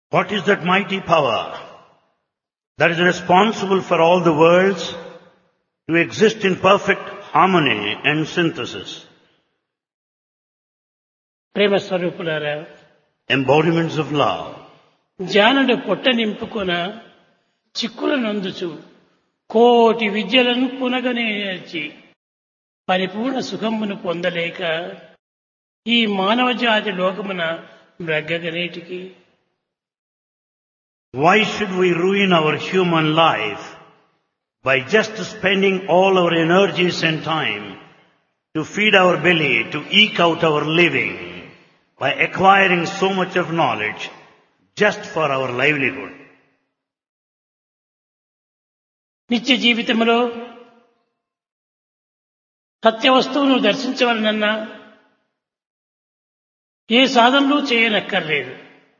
What is that mighty power that is responsible for all the worlds to exist in perfect harmony and synthesis? ప్రేమ స్వరూపులారా Embodiments of love. జానుడు పొట్ట నింపుకొన చిక్కుల నందుచు కోటి విద్యలను పునగనేర్చి పరిపూర్ణ సుఖమును పొందలేక ఈ మానవ జాతి లోకమున బ్రగ్గగనేటికి Why should we ruin our human life by just spending all our energies and time to feed our belly, to eke out our living, by acquiring so much of knowledge just for our livelihood? నిత్య జీవితంలో సత్య వస్తువును దర్శించవలనన్నా ఏ సాధనలు చేయనక్కర్లేదు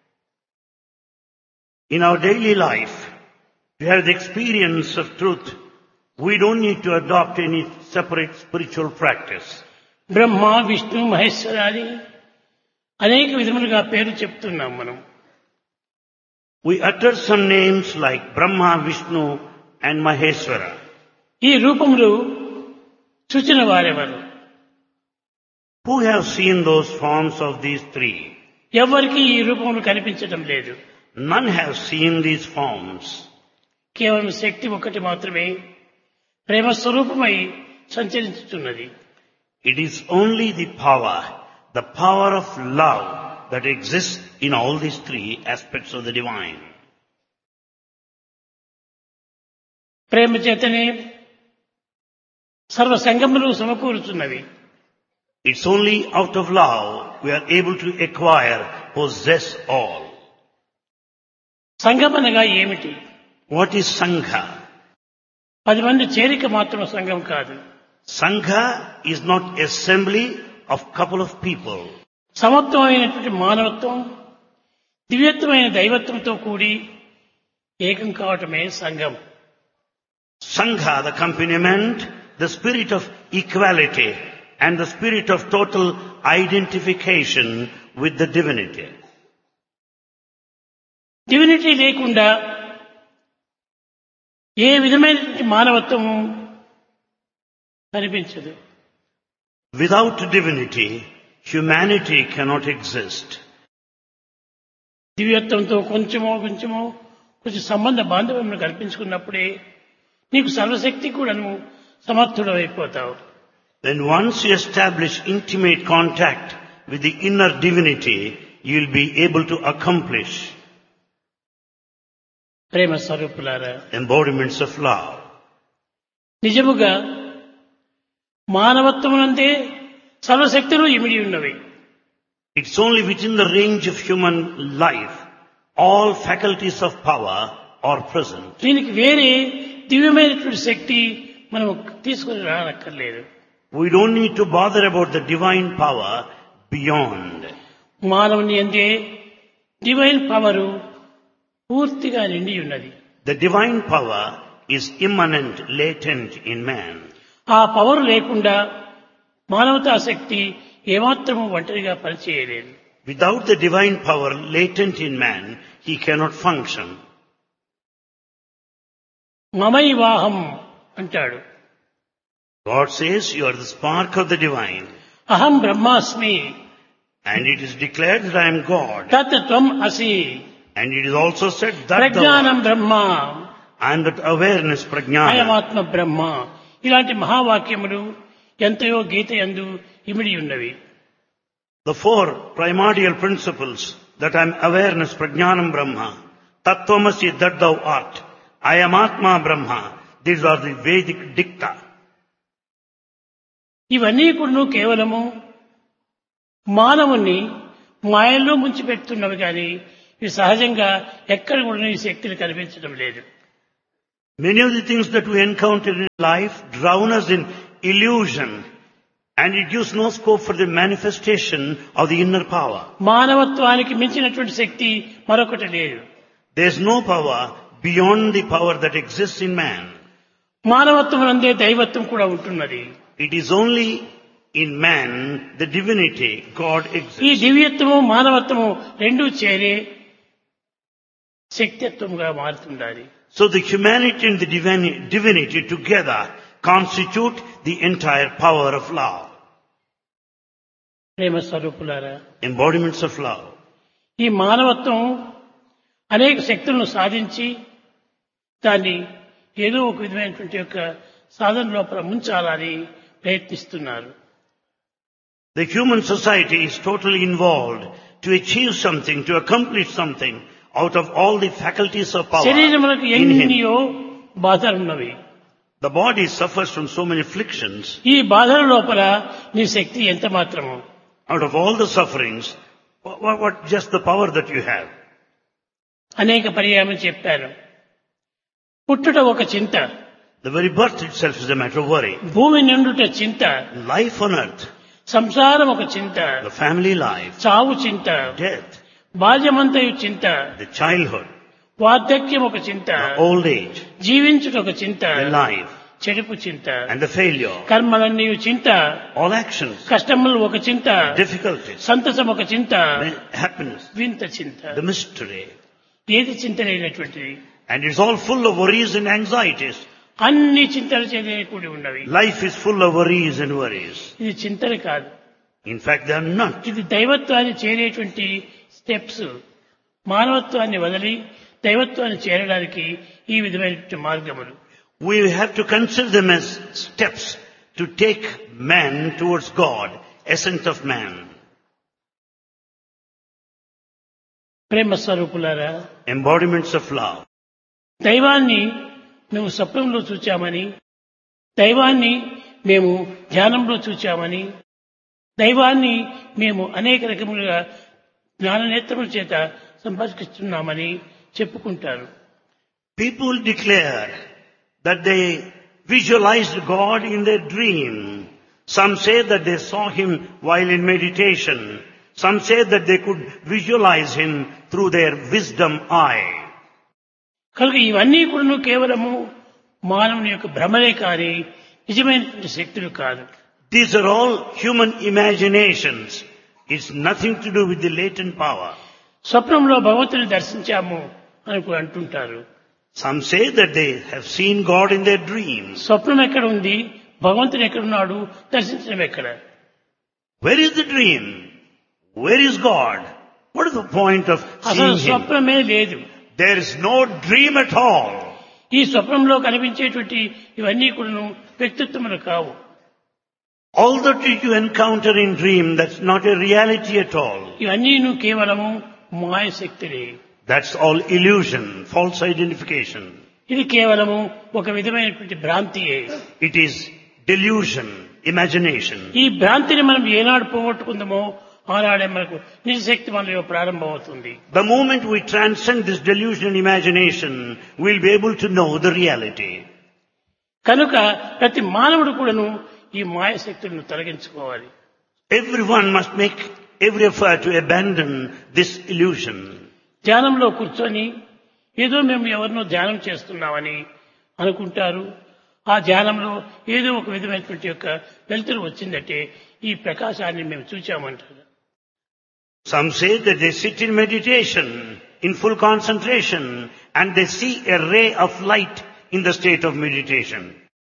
In our daily life, to have the experience of truth, we don't need to adopt any separate spiritual practice. బ్రహ్మ విష్ణు మహేశ్వరాది అనేక విధములుగా పేరు చెప్తున్నాం మనం We utter some names like Brahma, Vishnu and Maheswara. ఈ రూపములు చూచిన వారెవరు Who have seen those forms of these three? ఎవరికి ఈ రూపములు కనిపించడం లేదు None have seen these forms. కేవలం శక్తి ఒకటి మాత్రమే ప్రేమ స్వరూపమై సంచరించుతున్నది It is only the power, the power of love that exists in all these three aspects of the divine. ప్రేమ చేతనే సర్వ సంగములు సమకూరుతున్నవి It's only out of love we are able to acquire, possess all. సంఘం అనగా ఏమిటి What is Sangha? పది మంది చేరిక మాత్రం సంఘం కాదు Sangha is not assembly of couple of people. సమత్వమైనటువంటి మానవత్వం దివ్యత్వమైన దైవత్వంతో కూడి ఏకం కావటమే సంఘం Sangha, the accompaniment, the spirit of equality and the spirit of total identification with the divinity. Divinity లేకుండా ఏ విధమైనటువంటి మానవత్వము కనిపించదు Without divinity, humanity cannot exist. దివ్యత్వంతో కొంచెమో కొంచెమో కొంచెం సంబంధ బాంధవ్యం కల్పించుకున్నప్పుడే నీకు సర్వశక్తి కూడాను సమర్థుడు అయిపోతావు Then once you establish intimate contact with the inner divinity, you will be able to accomplish ప్రేమ స్వరూపులారా embodiments of love. నిజముగా మానవత్వమునందే సర్వశక్తులు ఇమిడి ఉన్నవి It's only within the range of human life. All faculties of power are present. దీనికి వేరే దివ్యమైనటువంటి శక్తి మనం తీసుకుని రానక్కర్లేదు We don't need to bother about the divine power beyond. మానవుని అందే డివైన్ పవరు పూర్తిగా నిండి ఉన్నది The divine power is immanent, latent in man. ఆ పవర్ లేకుండా మానవతా శక్తి ఏమాత్రము ఒంటరిగా పనిచేయలేదు Without the divine power latent in man, he cannot function. మమైవాహం అంటాడు God says you are the spark of the divine. అహం బ్రహ్మాస్మి And it is declared that I am God. తత్ త్వం అసి And it is also said that the ప్రజ్ఞానం బ్రహ్మ I am that awareness prajnana. అయమాత్మ బ్రహ్మ ఇలాంటి మహావాక్యములు ఎంతయో గీత యందు ఇమిడి ఉన్నవి The four primordial principles that I am awareness prajnanam brahma, tattvamasi that thou art, I am atma brahma. These are the Vedic dicta. ఇవన్నీ కూడా కేవలము మానవుణ్ణి మాయల్లో ముంచిపెడుతున్నవి కానీ ఇవి సహజంగా ఎక్కడ కూడా ఈ శక్తిని కనిపించడం లేదు Many of the things that we encounter in life drown us in illusion and it gives no scope for the manifestation of the inner power. మానవత్వానికి మించినటువంటి శక్తి మరొకటి లేదు There is no power beyond the power that exists in man. మానవత్వం అందే దైవత్వం కూడా ఉంటున్నది It is only in man the divinity, God ఈ exists. దివ్యత్వము మానవత్వము రెండూ చేరే శక్తిత్వంగా మారుతుండాలి So the humanity and the divini- divinity together constitute the entire power of love, ప్రేమ స్వరూపులారా embodiments of love. ఈ మానవత్వం అనేక శక్తులను సాధించి దాన్ని ఏదో ఒక విధమైనటువంటి యొక్క సాధన లోపల ముంచాలని ప్రయత్నిస్తున్నారు The human society is totally involved to achieve something, to accomplish something out of all the faculties of power శరీరములకు in him. ఎన్నో బాధలున్నవి The body suffers from so many afflictions. ఈ బాధల లోపల నీ శక్తి ఎంత మాత్రము Out of all the sufferings, what, what just the power that you have? అనేక పర్యాయం చెప్పాను పుట్టుట ఒక చింత The very birth itself is a matter of worry. భూమి నిండుట చింత Life on earth, సంసారం ఒక చింత the family life, చావు చింత death, బాల్యమంతయు చింత the childhood, వార్ధక్యం ఒక చింత the old age, జీవించుట ఒక చింత the life, చెడుపు చింత and the failure. కర్మలన్నీ చింత All actions, కష్టములు ఒక చింత difficulties, సంతసం ఒక చింత happiness, వింత చింత the mystery. ఏది చింత లేనటువంటిది And it's all full of worries and anxieties. అన్ని చింతలు చేదే కూడి ఉన్నవి Life is full of worries and worries. ఇది చింతలు కాదు In fact, they are not. ఇది దైవత్వాన్ని చేరేటువంటి స్టెప్స్ మానవత్వాన్ని వదిలి దైవత్వాన్ని చేరడానికి ఈ విధమైనటువంటి మార్గములు We have to consider them as steps to take man towards God, essence of man. ప్రేమ స్వరూపులారా Embodiments of love. దైవాన్ని మేము స్వప్నంలో చూచామని దైవాన్ని మేము ధ్యానంలో చూచామని దైవాన్ని మేము అనేక రకములుగా జ్ఞాననేత్రముల చేత సంపాదిస్తున్నామని చెప్పుకుంటారు People declare that they visualized God in their dream. Some say that they saw Him while in meditation. Some say that they could visualize Him through their wisdom eye. కనుక ఇవన్నీ కూడా కేవలము మానవుని యొక్క భ్రమలే కానీ నిజమైనటువంటి శక్తులు కాదు These are all human imaginations. It's nothing to do with the latent power. స్వప్నంలో భగవంతుని దర్శించాము అని కూడా అంటుంటారు Some say that they have seen God in their dreams. స్వప్నం ఎక్కడ ఉంది భగవంతుడు ఎక్కడున్నాడు దర్శించడం ఎక్కడ Where is the dream? Where is God? What is the point of అసలు seeing Him? స్వప్నమే లేదు There is no dream at all. ఈ స్వప్నంలో కనిపించేటువంటి ఇవన్నీ కూడా వ్యక్తిత్వములు కావు All that you encounter in dream, that's not a reality at all. ఇవన్నీ కేవలము మాయశక్తులే That's all illusion, false identification. ఇది కేవలము ఒక విధమైనటువంటి భ్రాంతియే It is delusion, imagination. ఈ భ్రాంతిని మనం ఏనాడు పోగొట్టుకుందామో ఆనాడే మనకు నిజశక్తి మనలో ప్రారంభమవుతుంది The moment we transcend this delusion and imagination, we'll be able to know the reality. కనుక ప్రతి మానవుడు కూడాను ఈ మాయశక్తులను తొలగించుకోవాలి Everyone must make every effort to abandon this illusion. ధ్యానంలో కూర్చొని ఏదో మేము ఎవరినో ధ్యానం చేస్తున్నామని అనుకుంటారు ఆ ధ్యానంలో ఏదో ఒక విధమైనటువంటి యొక్క వెలుతురు వచ్చిందంటే ఈ ప్రకాశాన్ని మేము చూచామంటారు Some say that they sit in meditation, in full concentration, and they see a ray of light in the state of meditation.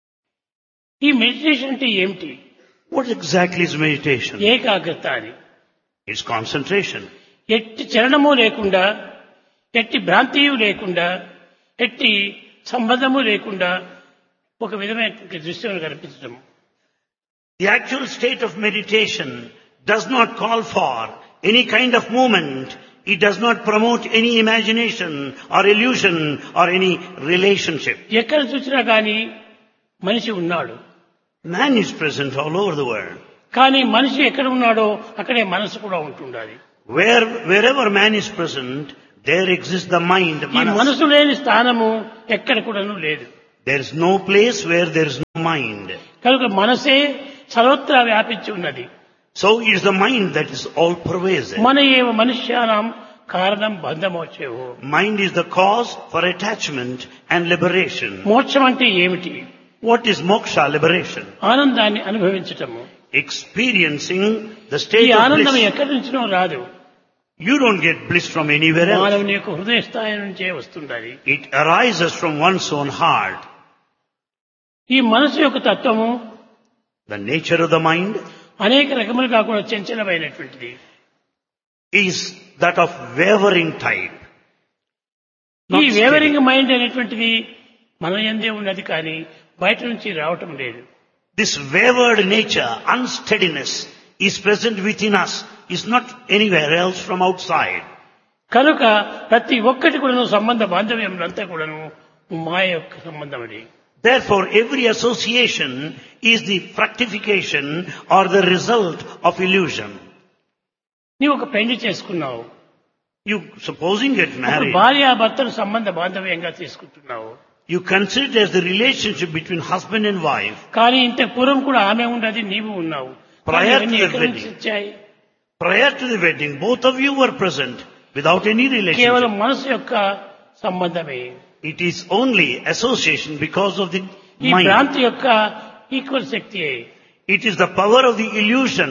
ఈ మెడిటేషన్ అంటే ఏమిటి What exactly is meditation? ఏకాగ్రత అని It's concentration. ఎట్టి చలనము లేకుండా ఎట్టి భ్రాంతియు లేకుండా ఎట్టి సంబంధము లేకుండా ఒక విధమైనటువంటి దృశ్యం కనిపించడం The actual state of meditation does not call for any kind of movement. It does not promote any imagination or illusion or any relationship. ఎక్కడ చూసినా కానీ మనిషి ఉన్నాడు Man is present all over the world. కానీ మనిషి ఎక్కడ ఉన్నాడో అక్కడే మనసు కూడా ఉంటుండాలి Where, wherever man is present, there exists the mind, ఈ manas. మనసు లేని స్థానము ఎక్కడ కూడాను లేదు There is no place where there is no mind. కనుక మనసే సర్వత్రా వ్యాపించి ఉన్నది So it is the mind that is all pervasive. మన ఏవ మనుష్యానం కారణం బంధమోచేవో Mind is the cause for attachment and liberation. మోక్షం అంటే ఏమిటి What is moksha, liberation? ఆనందాన్ని అనుభవించటము Experiencing the ఈ state of ఆనందం bliss. ఎక్కడి నుంచినో రాదు You don't get bliss from anywhere else. మానవుని యొక్క హృదయ స్థాయి నుంచే వస్తుండాలి It arises from one's own heart. ఈ మనసు యొక్క తత్వము The nature of the mind అనేక రకములుగా కూడా చంచలమైనటువంటిది is that of wavering type. Not ఈ steady. వేవరింగ్ మైండ్ అనేటువంటిది మన ఎందే ఉన్నది కానీ బయట నుంచి రావటం లేదు This wavered nature, unsteadiness, is present within us, is not anywhere else from outside. కనుక ప్రతి ఒక్కటి కూడాను సంబంధ బాంధవ్యములంతా కూడాను మాయ యొక్క సంబంధం అది Therefore, every association is the fructification or the result of illusion. నీవు ఒక పెళ్లి చేసుకున్నావు You, supposing get ఇప్పుడు married, భార్యాభర్తలు సంబంధ బాంధవ్యంగా తీసుకుంటున్నావు you consider it as the relationship between husband and wife. కానీ ఇంత పూర్వం కూడా ఆమె ఉన్నది నీవు ఉన్నావు కానీ Prior to ఇవన్నీ the ఎక్కడి నుంచి wedding. వచ్చాయి Prior to the wedding, both of you were present without any కేవలం relationship. మనసు యొక్క సంబంధమే It is only association because of the ఈ mind. భ్రాంతి యొక్క ఈక్వల్ శక్తియే It is the power of the illusion.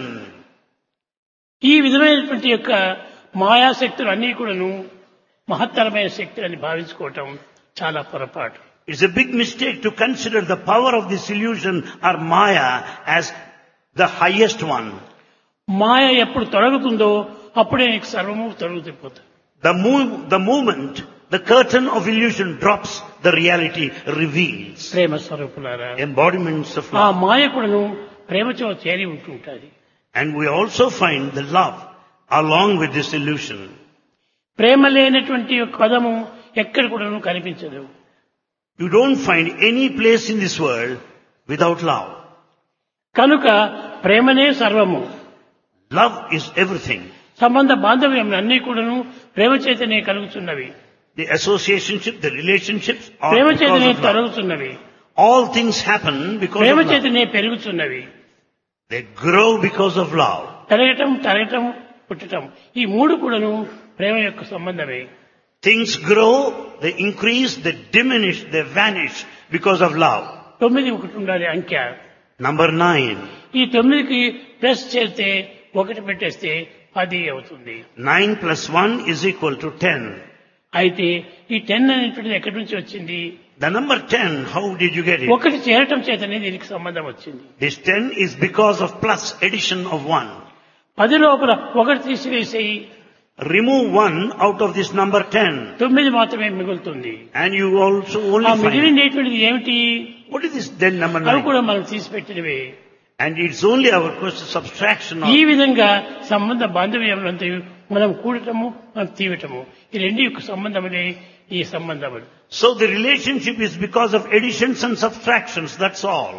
ఈ విధమైనటువంటి యొక్క మాయాశక్తులు అన్నీ కూడాను మహత్తరమైన శక్తులని భావించుకోవటం చాలా పొరపాటు It's a big mistake to consider the power of this illusion or Maya as the highest one. మాయ ఎప్పుడు తొలగుతుందో అప్పుడే నీకు సర్వము తొలగిపోతుంది The, move, the moment the curtain of illusion drops, the reality reveals. ప్రేమ స్వరూపులారా Embodiments of ఆ love. మాయ కూడాను ప్రేమతో చేరి ఉంటుంటుంది And we also find the love along with this illusion. ప్రేమ లేనటువంటి యొక్క పదము ఎక్కడ కూడాను కనిపించదు You don't find any place in this world without love. కనుక ప్రేమనే సర్వము Love is everything. సంబంధ బాంధవ్యం అన్నీ కూడాను ప్రేమ చేతనే కలుగుతున్నవి The associationship, the relationships are Prema because చేతనే of love. తొలగుతున్నవి All things happen because Prema of love. చేతనే పెరుగుతున్నవి They grow because of love. పెరగటం తరగటం పుట్టటం ఈ మూడు కూడాను ప్రేమ యొక్క సంబంధమే Things grow, they increase, they diminish, they vanish because of love. తొమ్మిది ఒకటి ఉండాలి అంకె Number nine. ఈ తొమ్మిదికి ప్లస్ చేస్తే ఒకటి పెట్టేస్తే పది అవుతుంది Nine plus one is equal to ten. అయితే ఈ టెన్ అనేటువంటిది ఎక్కడి నుంచి వచ్చింది The number ten, how did you get it? ఒకటి చేరటం చేతనే దీనికి సంబంధం వచ్చింది This ten is because of plus addition of one. పది లోపల ఒకటి తీసివేసేయి Remove one out of this number ten. తొమ్మిది మాత్రమే మిగులుతుంది And you also ఆ only find, మిగిలినటువంటిది ఏమిటి what is this then number అవి nine? కూడా మనం తీసిపెట్టినవే And it's only our question subtraction ఈ of, విధంగా సంబంధ బాంధవ్యములంతా మనం కూడటము మనం తీయటము ఈ రెండు యొక్క సంబంధములే ఈ సంబంధములు so the relationship is because of additions and subtractions, that's all.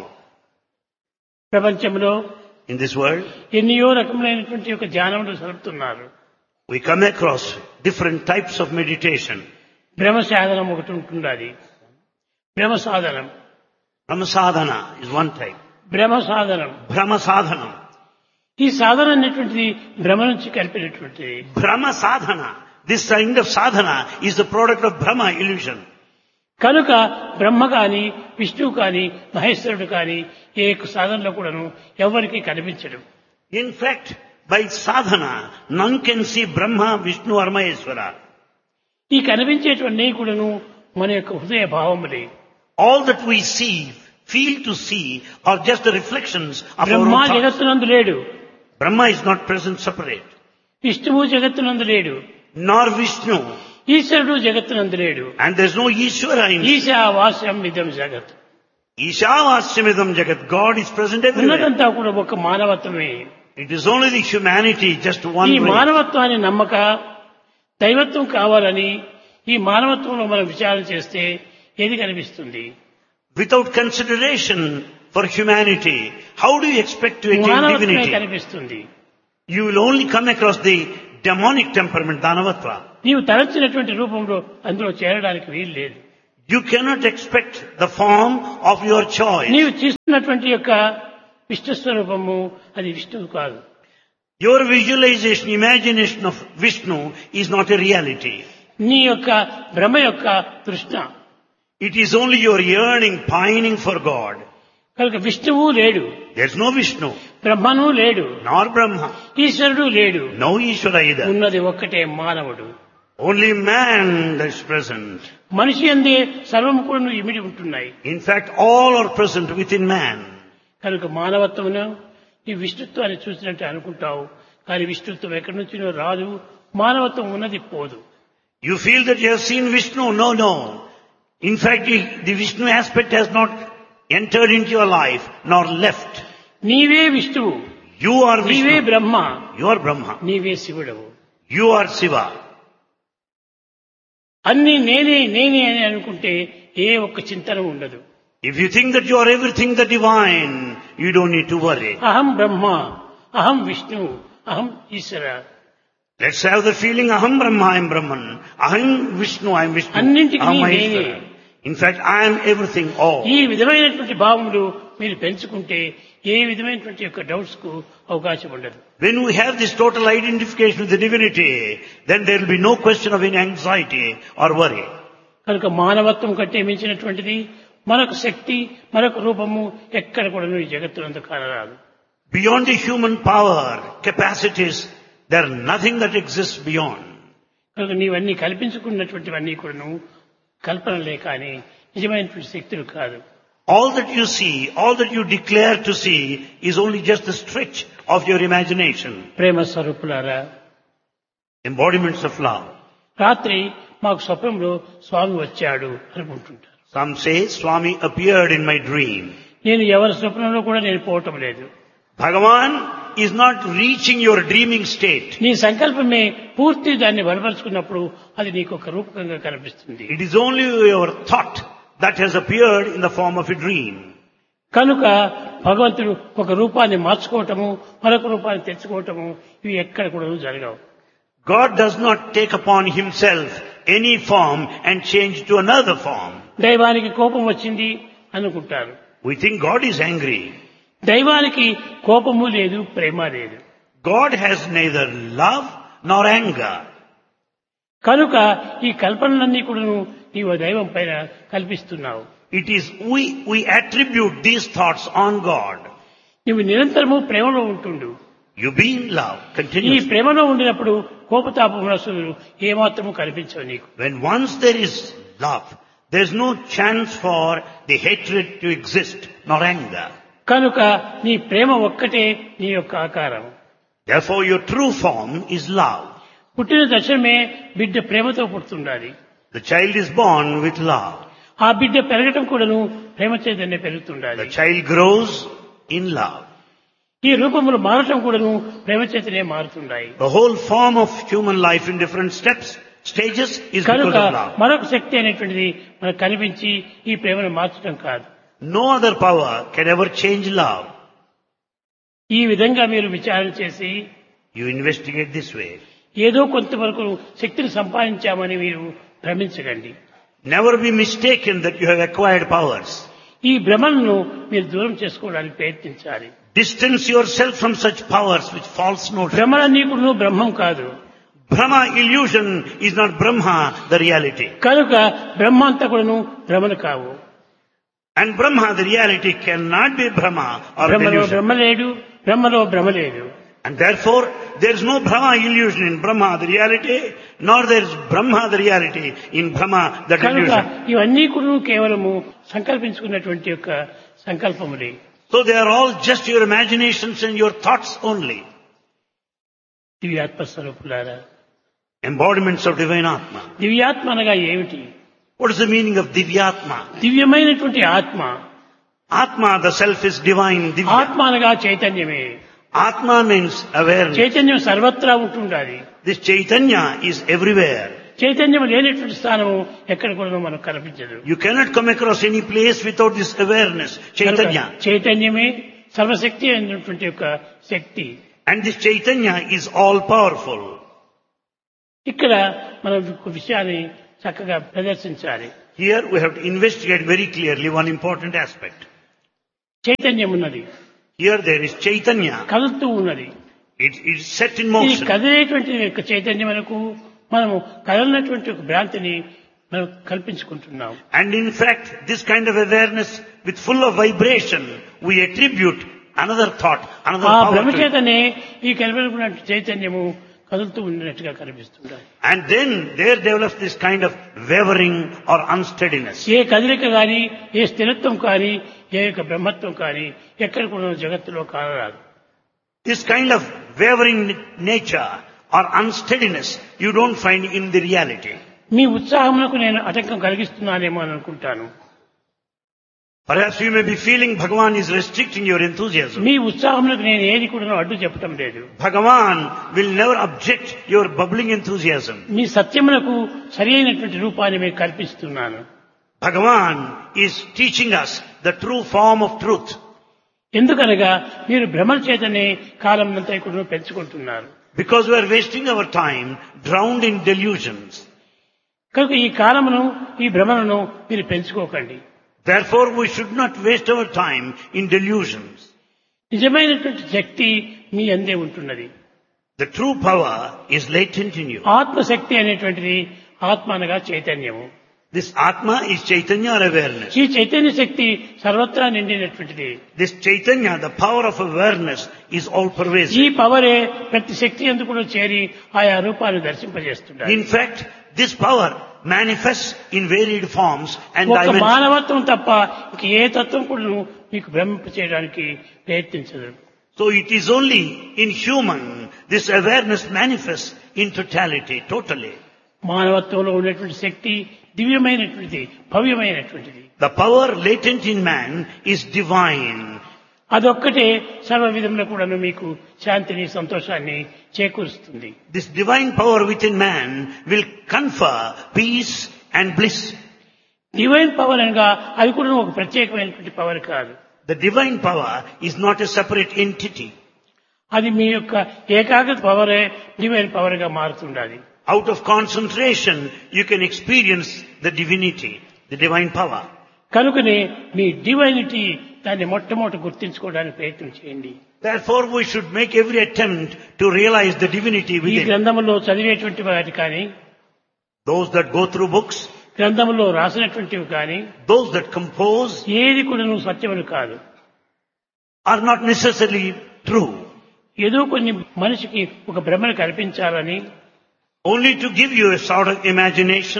ప్రపంచంలో In this world, ఎన్నో రకములైనటువంటి యొక్క ధ్యానములు సలుపుతున్నారు we come across different types of meditation. భ్రమ సాధనం ఒకటి ఉంటున్నది భ్రమ సాధనం Brahma sadhana is one type. భ్రమ సాధనం Brahma sadhanam. ఈ సాధన అనేటువంటిది భ్రమ నుంచి కలిపినటువంటిది Brahma sadhana. This kind of sadhana is the product of Brahma illusion. కనుక బ్రహ్మ కాని విష్ణువు కాని మహేశ్వరుడు కాని ఏ యొక్క సాధనలో కూడాను ఎవరికి కనిపించడు In fact, by sadhana, none can see Brahma, Vishnu or Maheshwara. ఈ కనిపించేటువంటి కూడాను మన యొక్క హృదయ భావములే All that we see, feel to see, are just the reflections of our Brahma own thoughts. జగత్తునందు లేడు Brahma is not present separate, విష్ణువు జగత్తునందు లేడు nor Vishnu, ఈశ్వరుడు జగత్తునందు లేడు and there's no Ishvara in ఈశావాస్యం విధం జగత్ Ishavasyamadam Jagat. God is present everywhere. ఉన్నదంతా కూడా ఒక మానవత్వమే It is only the humanity, just one ఈ way. మానవత్వాన్ని నమ్మక దైవత్వం కావాలని ఈ మానవత్వంలో మనం విచారణ చేస్తే ఏది కనిపిస్తుంది Without consideration for humanity, how do you expect to attain మానవత్వమే divinity? కనిపిస్తుంది You will only come across the demonic temperament, Danavatva. నీవు తలచినటువంటి రూపంలో అందులో చేరడానికి వీలు లేదు You cannot expect the form of your choice. నీవు చూస్తున్నటువంటి యొక్క విష్ణు స్వరూపము అది విష్ణువు కాదు Your visualization, imagination of Vishnu is not a reality. నీ యొక్క భ్రమ యొక్క తృష్ణ It is only your yearning, pining for God. కనుక విష్ణువు లేడు There's no Vishnu. బ్రహ్మను లేడు nor Brahma. ఈశ్వరుడు లేడు No Ishvara either. ఉన్నది ఒక్కటే మానవుడు Only man is present. మనిషి అందే సర్వము కూడా ఇమిడి ఉంటున్నాయి In fact, all are present within man. కనుక మానవత్వమును ఈ విష్ణుత్వాన్ని చూసినట్టు అనుకుంటావు కానీ విష్ణుత్వం ఎక్కడి నుంచినో రాదు మానవత్వం ఉన్నది పోదు You feel that you have seen Vishnu? No, no. In fact, the, the Vishnu aspect has not entered into your life nor left. నీవే విష్ణువు You are నీవే Vishnu. Brahma You are Brahma. నీవే శివుడవు You are Shiva. అన్ని నేనే నేనే అని అనుకుంటే ఏ ఒక్క చింతన ఉండదు If you think that you are everything the divine, you don't need to worry. అహం బ్రహ్మ అహం విష్ణు అహం ఈశ్వర Let's have the feeling Aham Brahma, I am Brahman. Aham Vishnu, I am Vishnu. అన్నింటికీ Aham నేనే. Maheshwara. In fact, I am everything all. ఈ విధమైనటువంటి భావములు మీరు పెంచుకుంటే ఏ విధమైనటువంటి యొక్క డౌట్స్ కు అవకాశం ఉండదు When we have this total identification with the divinity, then there will be no question of any anxiety or worry. కనుక మానవత్వం కట్టే మించినటువంటిది మరొక శక్తి మరొక రూపము ఎక్కడ కూడా ఈ జగత్తునందు కానరాదు Beyond the human power, capacities, there is nothing that exists beyond. కనుక నీవన్నీ కల్పించుకున్నటువంటివన్నీ కూడాను కల్పనలే కానీ నిజమైనటువంటి శక్తులు కాదు All that you see, all that you declare to see is only just the stretch of your imagination, ప్రేమ స్వరూపులారా embodiments of love. రాత్రి మాకు స్వప్నంలో స్వామి వచ్చాడు అనుకుంటుంటారు Some say Swami appeared in my dream. నేను ఎవరి స్వప్నంలో కూడా నేను పోవటం లేదు Bhagavan is not reaching your dreaming state. నీ సంకల్పమే పూర్తి దాన్ని బలపరుచుకున్నప్పుడు అది నీకు ఒక రూపకంగా కనిపిస్తుంది It is only your thought that has appeared in the form of a dream. కనుక భగవంతుడు ఒక రూపాన్ని మార్చుకోవటము మరొక రూపాన్ని తెచ్చుకోవటము ఇవి ఎక్కడ కూడా జరగవు God does not take upon himself any form and change to another form. దైవానికి కోపం వచ్చింది అనుకుంటారు We think God is angry. దైవానికి కోపము లేదు ప్రేమ లేదు God has neither love nor anger. కనుక ఈ కల్పనలన్నీ కూడా నీవు దైవం పైన కల్పిస్తున్నావు It is we, we attribute these thoughts on God. నువ్వు నిరంతరము ప్రేమలో ఉంటుండు You be in love ఈ continuously. ప్రేమలో ఉండినప్పుడు కోపతాప మనస్సులు ఏమాత్రము కనిపించవు నీకు When once there is love, there is no chance for the hatred to exist nor anger. కనుక నీ ప్రేమ ఒక్కటే నీ యొక్క ఆకారం Therefore your true form is love. పుట్టిన దశమే బిడ్డ ప్రేమతో పుడుతుండాలి The child is born with love. ఆ బిడ్డ పెరగటం కూడాను ప్రేమ చేతనే పెరుగుతుండాలి The child grows in love. ఈ రూపములు మారటం కూడాను ప్రేమ చేతనే మారుతుండాయి The whole form of human life in different steps, stages is because కనుక of love. మరొక శక్తి అనేటువంటిది మనకు కనిపించి ఈ ప్రేమను మార్చడం కాదు No other power can ever change love. ఈ విధంగా మీరు విచారణ చేసి You investigate this way. ఏదో కొంతవరకు శక్తిని సంపాదించామని మీరు భ్రమించకండి Never be mistaken that you have acquired powers. ఈ భ్రమలను మీరు దూరం చేసుకోవడానికి ప్రయత్నించాలి Distance yourself from such powers which false notion. భ్రమలన్నీ కూడా బ్రహ్మం కాదు Brahma illusion is not Brahma, the reality. కనుక బ్రహ్మ అంతా కూడాను భ్రమలు కావు And Brahma, the reality, cannot be Brahma or బ్రహ్మలో delusion. బ్రహ్మ లేడు బ్రహ్మలో భ్రమ లేదు And therefore, there is no Brahma illusion in Brahma, the reality, nor there is Brahma, the reality, in Brahma, the కనుక delusion. ఇవన్నీ కూడా కేవలము సంకల్పించుకున్నటువంటి యొక్క సంకల్పములే So they are all just your imaginations and your thoughts only. దివ్యాత్మ స్వరూపులారా Embodiments of divine Atma. దివ్యాత్మ అనగా ఏమిటి What is the meaning of Divyatma? దివ్యమైనటువంటి ఆత్మ Atma, the self is divine. Divya. ఆత్మ అనగా చైతన్యమే Atma means awareness. చైతన్యం సర్వత్రా ఉంటుండాలి This Chaitanya is everywhere. చైతన్యం లేనటువంటి స్థానము ఎక్కడ కూడా మనకు కనిపించదు You cannot come across any place without this awareness. కనుక Chaitanya. చైతన్యమే సర్వశక్తి అయినటువంటి యొక్క శక్తి And this Chaitanya is all powerful. ఇక్కడ మనం ఒక విషయాన్ని చక్కగా ప్రదర్శించాలి Here we have to investigate very clearly one important aspect. చైతన్యం ఉన్నది Here there is Chaitanya. కదులుతూ ఉన్నది It is set in ఈ motion. కదిలేటువంటి యొక్క చైతన్యమునకు మనము కదలనటువంటి ఒక భ్రాంతిని మనం కల్పించుకుంటున్నాం And in fact, this kind of awareness with full of vibration, we attribute another thought, another ఆ power. భ్రమ to it. చేతనే ఈ కనిపెడుకున్న చైతన్యము కదులుతూ ఉన్నట్టుగా కనిపిస్తుంటాయి And then there develops this kind of wavering or unsteadiness. ఏ కదలిక కానీ ఏ స్థిరత్వం కానీ ఏ యొక్క బ్రహ్మత్వం కానీ ఎక్కడ కూడా జగత్తులో కానరాదు This kind of wavering nature or unsteadiness you don't find in the reality. మీ ఉత్సాహమునకు నేను ఆటంకం కలిగిస్తున్నానేమో అని అనుకుంటాను Perhaps you may be feeling Bhagavan is restricting your enthusiasm. మీ ఉత్సాహమునకు నేను ఏది కూడా అడ్డు చెప్పటం లేదు Bhagavan will never object your bubbling enthusiasm. మీ సత్యమునకు సరి అయినటువంటి రూపాన్ని మీకు కల్పిస్తున్నాను Bhagavan is teaching us the true form of truth. ఎందుకనగా మీరు భ్రమల చేతనే కాలం అంతా కూడా పెంచుకుంటున్నారు Because we are wasting our time drowned in delusions. కనుక ఈ కాలమును ఈ భ్రమలను మీరు పెంచుకోకండి Therefore we should not waste our time in delusions. నిజమైనటువంటి శక్తి మీ అందే ఉంటున్నది The true power is latent in you. ఆత్మశక్తి అనేటువంటిది ఆత్మ అనగా చైతన్యము This Atma is Chaitanya or awareness. ఈ చైతన్య శక్తి సర్వత్రా నిండినటువంటిది This Chaitanya, the power of awareness, is all ఈ pervasive. పవరే ప్రతి శక్తి ఎందుకు కూడా చేరి ఆయా రూపాన్ని దర్శింపజేస్తున్నారు In fact, this power manifests in varied forms and ఒక dimensions. మానవత్వం తప్ప ఇంక ఏ తత్వం కూడా మీకు భ్రమింప చేయడానికి ప్రయత్నించదు So it is only in human this awareness manifests in totality, totally. మానవత్వంలో ఉన్నటువంటి శక్తి దివ్యమైనటువంటిది భవ్యమైనటువంటిది The power latent in man is divine. అదొక్కటే సర్వ విధంలో కూడా మీకు శాంతిని సంతోషాన్ని చేకూరుస్తుంది This divine power within man will confer peace and bliss. Divine power అనగా అది కూడా ఒక ప్రత్యేకమైనటువంటి పవర్ కాదు The divine power is not a separate entity. అది మీ యొక్క ఏకాగ్రత పవరే డివైన్ పవర్ గా మారుతుండాలి Out of concentration, you can experience the divinity, the divine power. కనుకనే మీ డివైనిటీ దాన్ని మొట్టమొదటి గుర్తించుకోవడానికి ప్రయత్నం చేయండి Therefore, we should make every attempt to realize the divinity ఈ within. గ్రంథంలో చదివేటువంటి వాటి కానీ Those that go through books, గ్రంథంలో రాసినటువంటివి కానీ those that compose ఏది కూడా నువ్వు సత్యములు కాదు are not necessarily true. ఏదో కొన్ని మనిషికి ఒక భ్రమను కల్పించాలని Only to give you a sort of imagination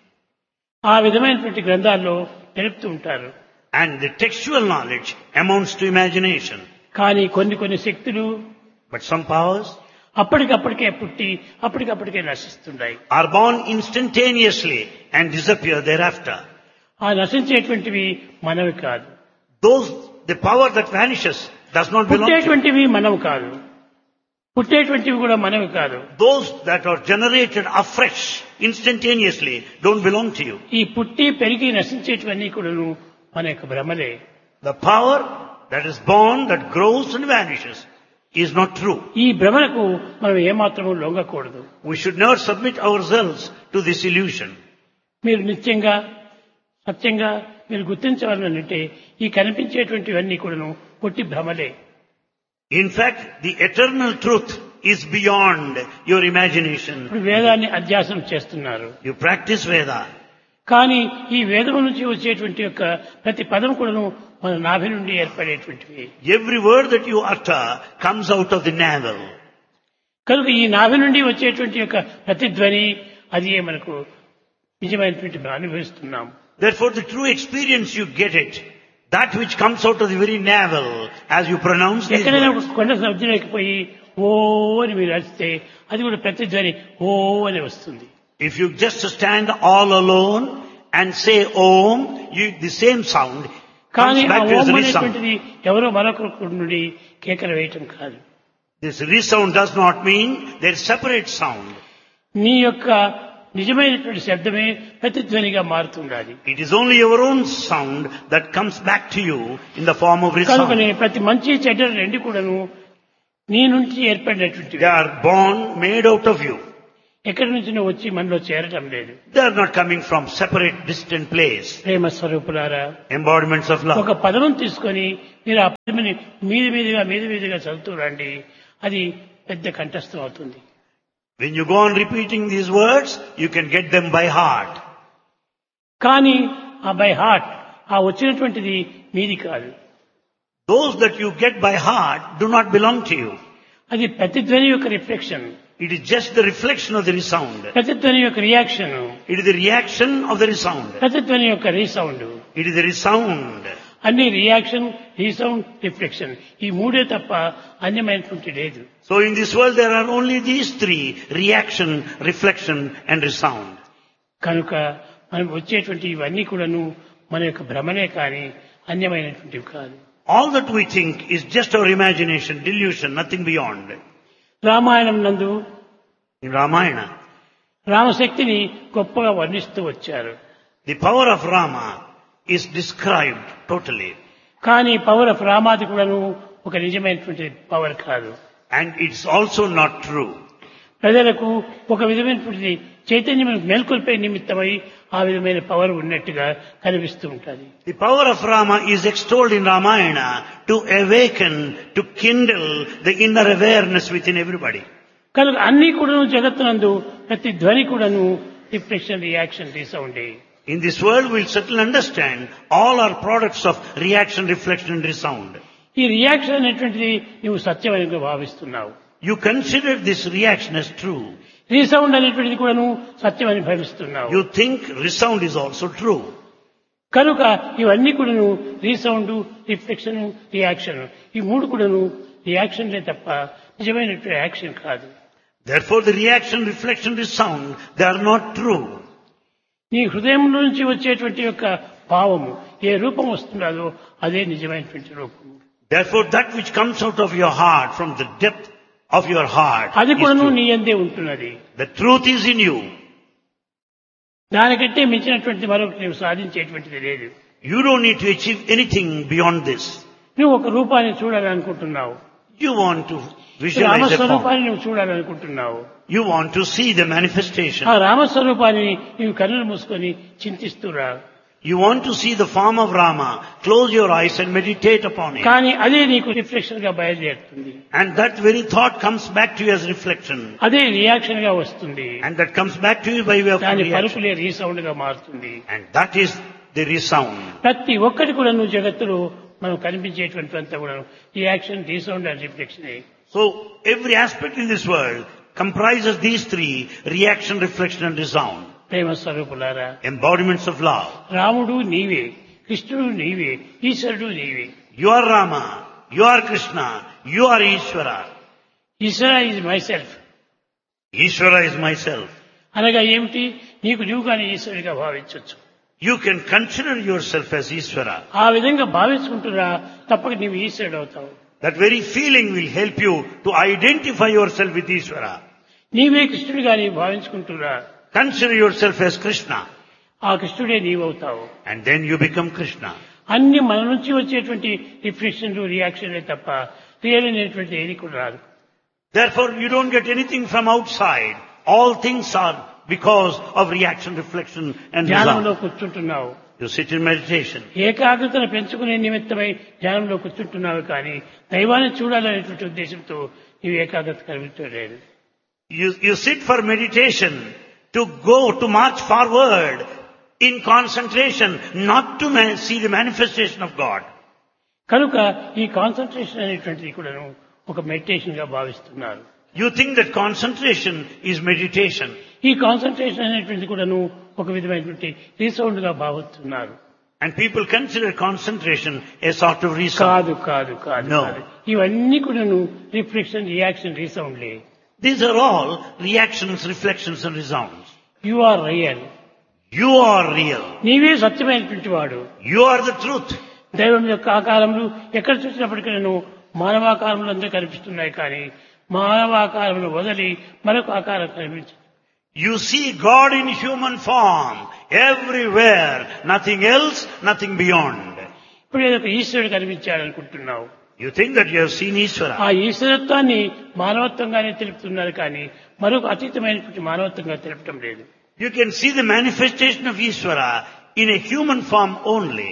ఆ విధమైనటువంటి గ్రంథాల్లో తెలుపుతూ ఉంటారు and the textual knowledge amounts to imagination. కానీ కొన్ని కొన్ని శక్తులు But some powers అప్పటికప్పటికే పుట్టి అప్పటికప్పటికే నశిస్తున్నాయి are born instantaneously and disappear thereafter. ఆ నశించేటువంటివి మనవి కాదు Those, the power that vanishes does not belong to you. పుట్టేటువంటివి మనవి కాదు పుట్టేటువంటివి కూడా మనవి కాదు Those that are generated afresh, instantaneously, don't belong to you. ఈ పుట్టి పెరిగి నశించేటివన్నీ కూడా మన యొక్క భ్రమలే The power that is born, that grows and vanishes is not true. ఈ భ్రమలకు మనం ఏమాత్రము లొంగకూడదు We should never submit ourselves to this illusion. మీరు నిత్యంగా సత్యంగా మీరు గుర్తించవాలంటే ఈ కనిపించేటువంటివన్నీ కూడాను పొట్టి భ్రమలే In fact, the eternal truth is beyond your imagination. ఇప్పుడు వేదాన్ని అధ్యాసనం చేస్తున్నారు You practice Veda. కానీ ఈ వేదం నుంచి వచ్చేటువంటి యొక్క ప్రతి పదం కూడాను మన నాభి నుండి ఏర్పడేటువంటివి Every word that you utter comes out of the navel. కనుక ఈ నాభి నుండి వచ్చేటువంటి యొక్క ప్రతిధ్వని అది మనకు నిజమైనటువంటి అనుభవిస్తున్నాం Therefore, the true experience you get it, that which comes out of the very navel as you pronounce these ఎక్కడైనా words. ఒక కొండ సముద్రంలోకి పోయి ఓ అని మీరు అరిస్తే అది కూడా ప్రతిధ్వని ఓ అని వస్తుంది If you just stand all alone and say Om, you, the same sound కానీ comes ఆ back to as Om resound. అనేటువంటిది ఎవరో మరొకరి నుండి కేకలు వేయటం కాదు This resound does not mean there is separate sound. నీ యొక్క నిజమైనటువంటి శబ్దమే ప్రతిధ్వనిగా మారుతుండాలి It is only your own sound that comes back to you in the form of resound. కనుకనే ప్రతి మంచి చెడ్డ రెండు కూడాను నీ నుంచి ఏర్పడినటువంటివి They are born, made out of you. ఎక్కడి నుంచి వచ్చి మనలో చేరటం లేదు They are not coming from separate, distant place. ప్రేమ స్వరూపులారా Embodiments of love. ఒక పదం తీసుకొని మీరు ఆ పదమిని మీది మీదిగా మీది మీదిగా చదువుతూ రండి అది పెద్ద కంఠస్థం అవుతుంది When you go on repeating these words, you can get them by heart. కానీ ఆ బై హార్ట్ ఆ వచ్చినటువంటిది మీది కాదు Those that you get by heart do not belong to you. అది ప్రతిధ్వని యొక్క reflection It is just the reflection of the resound. ప్రతిధ్వని యొక్క reaction It is the reaction of the resound. ప్రతిధ్వని యొక్క resound It is the resound. అన్ని reaction resound reflection ఈ మూడే తప్ప అన్యమైనటువంటి లేదు So in this world there are only these three, reaction, reflection and resound. కనుక మనం వచ్చేటువంటి ఇవన్నీ కూడాను మన యొక్క భ్రమనే కానీ అన్యమైనటువంటివి కాదు All that we think is just our imagination, delusion, nothing beyond. Ramayanam నందు In Ramayana, రామశక్తిని గొప్పగా వర్ణిస్తూ వచ్చారు the power of Rama is described totally. కానీ పవర్ ఆఫ్ రామాది కూడాను ఒక నిజమైనటువంటి పవర్ కాదు And it's also not true. ప్రజలకు ఒక విధమైనటువంటి చైతన్యం మేల్కొల్పే నిమిత్తమై ఆ విధమైన పవర్ ఉన్నట్టుగా కనిపిస్తూ ఉంటుంది The power of Rama is extolled in Ramayana to awaken, to kindle the inner awareness within everybody. కనుక అన్ని కూడాను జగత్తునందు ప్రతి ధ్వని కూడాను రిఫ్లెక్షన్ రియాక్షన్ రీసౌండే In this world we'll certainly understand all are products of reaction, reflection and resound. ఈ reaction అనేటువంటిది నువ్వు సత్యమని భావిస్తున్నావు You consider this reaction as true. Resound అనేటువంటిది కూడాను సత్యమని భావిస్తున్నావు You think resound is also true. కనుక ఇవన్నీ కూడాను రీసౌండ్ రిఫ్లెక్షన్ రియాక్షన్ ఈ మూడు కూడాను రియాక్షన్లే తప్ప నిజమైనటువంటి యాక్షన్ కాదు Therefore the reaction, reflection, resound, they are not true. నీ హృదయంలో నుంచి వచ్చేటువంటి యొక్క భావము ఏ రూపం వస్తున్నదో అదే నిజమైనటువంటి రూపము Therefore that which comes out of your heart, from the depth of your heart, అది is కూడాను true. నీ అందే ఉంటున్నది the truth is in you. దానికంటే మించినటువంటి మరొకటి నువ్వు సాధించేటువంటిది లేదు You don't need to achieve anything beyond this. నువ్వు ఒక రూపాన్ని చూడాలనుకుంటున్నావు You want to visualize a form. రామస్వరూపాన్ని నువ్వు చూడాలనుకుంటున్నావు You want to see the manifestation. ఆ రామస్వరూపాన్ని నీవు కన్నులు మూసుకొని చింతిస్తురా You want to see the form of Rama. Close your eyes and meditate upon it. కానీ అదే నీకు రిఫ్లెక్షన్ గా బయలుదేరుతుంది And that very thought comes back to you as reflection. అదే రియాక్షన్ గా వస్తుంది And that comes back to you by way of దాని reaction. పలుకులే రీసౌండ్ గా మారుతుంది And that is the resound. ప్రతి ఒక్కటి కూడా నువ్వు జగత్తులో మనం కనిపించేటువంటి అంతా కూడా reaction resound and reflection So every aspect in this world comprises these three, reaction, reflection and resound. ప్రేమ స్వరూపులారా Embodiments of love. రాముడు నీవే కృష్ణుడు నీవే ఈశ్వరుడు నీవే You are Rama. You are Krishna. You are Ishvara. Ishvara is myself Ishvara is myself. అనగా ఏమిటి నీకు నువ్వు కానీ ఈశ్వరుడిగా భావించవచ్చు You can consider yourself as Ishvara. ఆ విధంగా భావించుకుంటున్నా తప్పక నీవు ఈశ్వరుడు అవుతావు That very feeling will help you to identify yourself with Ishvara. నీవే కృష్ణుడిగా నీవు భావించుకుంటున్నా Consider yourself as Krishna. ఆ కృష్ణుడే నీవవుతావు And then you become Krishna. అన్ని మన నుంచి వచ్చేటువంటి రిఫ్లెక్షన్లు రియాక్షన్లే తప్ప రియల్ అనేటువంటి ఏది కూడా రాదు Therefore, you don't get anything from outside. All things are because of reaction, reflection and ధ్యానంలో resound. కూర్చుంటున్నావు You sit in meditation. ఏకాగ్రతను పెంచుకునే నిమిత్తమై ధ్యానంలో కూర్చుంటున్నావు కానీ దైవాన్ని చూడాలనేటువంటి ఉద్దేశంతో నీవు ఏకాగ్రత కలిగించలేదు You, you sit for meditation to go, to march forward in concentration, not to ma- see the manifestation of God. కనుక ఈ కాన్సన్ట్రేషన్ అనేటువంటిది కూడాను ఒక మెడిటేషన్ గా భావిస్తున్నారు You think that concentration is meditation. ఈ కాన్సన్ట్రేషన్ అనేటువంటిది కూడాను ఒక విధమైనటువంటి రీసౌండ్ గా భావిస్తున్నారు And people consider concentration a sort of resound. కాదు కాదు కాదు No. కాదు. ఇవన్నీ కూడాను రిఫ్లెక్షన్ రియాక్షన్ రీసౌండ్లే These are all reactions, reflections and resounds. You are real You are real. నీవే సత్యమైనటువంటి వాడు You are the truth. దైవం యొక్క ఆకారములు ఎక్కడ చూసినప్పటికీ నేను మానవాకారములు అందరూ కనిపిస్తున్నాయి కానీ మానవాకారములు వదిలి మరొక ఆకారం కనిపించదు You see God in human form everywhere. Nothing else, nothing beyond. ఇప్పుడు ఏదో ఒక ఈశ్వరుడు కనిపించాడనుకుంటున్నావు You think that you have seen Ishvara. ఆ ఈశ్వరత్వాన్ని మానవత్వంగానే తెలుపుతున్నారు కానీ మరొక అతీతమైనటువంటి మానవత్వంగా తెలపటం లేదు You can see the manifestation of Ishvara in a human form only.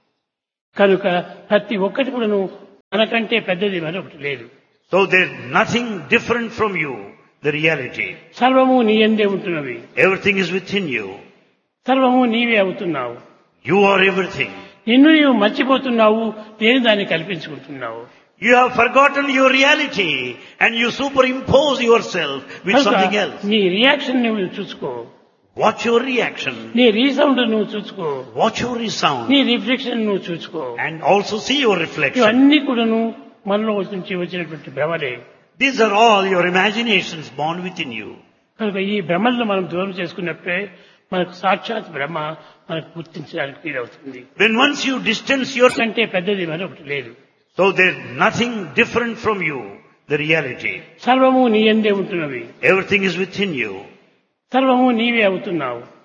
కనుక ప్రతి ఒక్కటి కూడాను మనకంటే పెద్దది మరొకటి లేదు So there's nothing different from you, the reality. సర్వము నీ ఎందే ఉంటున్నవి Everything is within you. సర్వము నీవే అవుతున్నావు You are everything. నిన్ను నీవు మర్చిపోతున్నావు దేని దాన్ని కల్పించుకుంటున్నావు You have forgotten your reality and you superimpose yourself with కనుక something else. నీ రియాక్షన్ నువ్వు చూసుకో Watch your reaction. నీ రీసౌండ్ నువ్వు చూసుకో Watch your resound. నీ రిఫ్లెక్షన్ నువ్వు చూసుకో And also see your reflection. ఇవన్నీ కూడాను మనలో నుంచి వచ్చినటువంటి భ్రమలే These are all your imaginations born within you. కనుక ఈ భ్రమలను మనం దూరం చేసుకున్నప్పుడే మనకు సాక్షాత్ బ్రహ్మ మనకు గుర్తించడానికి వీలవుతుంది When once you distance yourself, కంటే పెద్దది మరొకటి లేదు so there's nothing different from you, the reality. సర్వము నీ ఎందే ఉంటున్నవి Everything is within you. సర్వము నీవే అవుతున్నావు